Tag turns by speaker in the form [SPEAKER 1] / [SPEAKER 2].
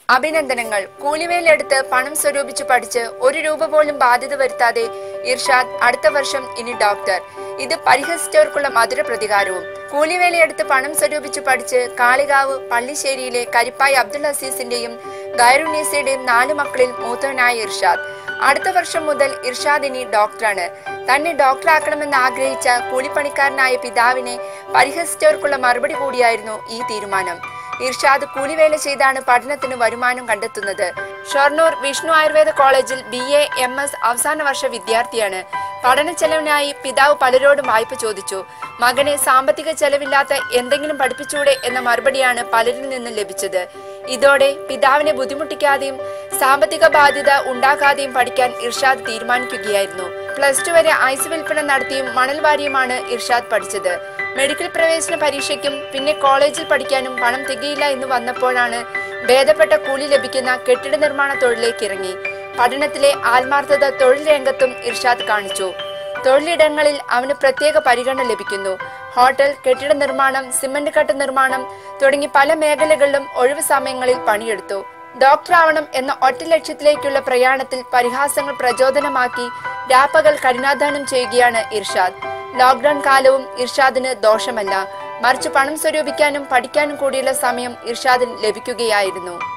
[SPEAKER 1] അഭിനന്ദനങ്ങൾ കൂലിവേലെടുത്ത് പണം സ്വരൂപിച്ചു പഠിച്ച് ഒരു രൂപ പോലും ബാധ്യത വരുത്താതെ ഇർഷാദ് അടുത്ത വർഷം ഇനി ഡോക്ടർ ഇത് പരിഹസിച്ചവർക്കുള്ള മധുര പ്രതികാരവും കൂലിവേലയെടുത്ത് പണം സ്വരൂപിച്ചു പഠിച്ച് കാളികാവ് പള്ളിശ്ശേരിയിലെ കരിപ്പായി അബ്ദുൽ അസീസിന്റെയും ഗൈറുന്നീസയുടെയും നാലു മക്കളിൽ മൂത്തവനായ ഇർഷാദ് അടുത്ത വർഷം മുതൽ ഇർഷാദ് ഇനി ഡോക്ടറാണ് തന്നെ ഡോക്ടറാക്കണമെന്ന് ആഗ്രഹിച്ച കൂലിപ്പണിക്കാരനായ പിതാവിനെ പരിഹസിച്ചവർക്കുള്ള മറുപടി കൂടിയായിരുന്നു ഈ തീരുമാനം ഇർഷാദ് കൂലിവേല ചെയ്താണ് പഠനത്തിന് വരുമാനം കണ്ടെത്തുന്നത് ഷൊർണൂർ വിഷ്ണു ആയുർവേദ കോളേജിൽ ബി എ എം എസ് അവസാന വർഷ വിദ്യാർത്ഥിയാണ് പഠന ചെലവിനായി പിതാവ് പലരോടും വായ്പ ചോദിച്ചു മകനെ സാമ്പത്തിക ചെലവില്ലാത്ത എന്തെങ്കിലും പഠിപ്പിച്ചൂടെ എന്ന മറുപടിയാണ് പലരിൽ നിന്നും ലഭിച്ചത് ഇതോടെ പിതാവിനെ ബുദ്ധിമുട്ടിക്കാതെയും സാമ്പത്തിക ബാധ്യത ഉണ്ടാക്കാതെയും പഠിക്കാൻ ഇർഷാദ് തീരുമാനിക്കുകയായിരുന്നു പ്ലസ് ടു വരെ ഐസ് വിൽപ്പന നടത്തിയും മണൽ വാരിയുമാണ് ഇർഷാദ് പഠിച്ചത് മെഡിക്കൽ പ്രവേശന പരീക്ഷയ്ക്കും പിന്നെ കോളേജിൽ പഠിക്കാനും പണം തികയില്ല എന്ന് വന്നപ്പോഴാണ് ഭേദപ്പെട്ട കൂലി ലഭിക്കുന്ന കെട്ടിട നിർമ്മാണ തൊഴിലേക്ക് ഇറങ്ങി പഠനത്തിലെ ആത്മാർത്ഥത തൊഴിൽ രംഗത്തും ഇർഷാദ് കാണിച്ചു തൊഴിലിടങ്ങളിൽ അവന് പ്രത്യേക പരിഗണന ലഭിക്കുന്നു ഹോട്ടൽ കെട്ടിട നിർമ്മാണം സിമന്റ് കട്ട് നിർമ്മാണം തുടങ്ങി പല മേഖലകളിലും ഒഴിവ് സമയങ്ങളിൽ പണിയെടുത്തു ഡോക്ടറാവണം എന്ന ഒറ്റ ലക്ഷ്യത്തിലേക്കുള്ള പ്രയാണത്തിൽ പരിഹാസങ്ങൾ പ്രചോദനമാക്കി രാപ്പകൽ കഠിനാധ്വാനം ചെയ്യുകയാണ് ഇർഷാദ് ലോക്ക്ഡൌൺ കാലവും ഇർഷാദിന് ദോഷമല്ല മറിച്ച് പണം സ്വരൂപിക്കാനും പഠിക്കാനും കൂടിയുള്ള സമയം ഇർഷാദിന് ലഭിക്കുകയായിരുന്നു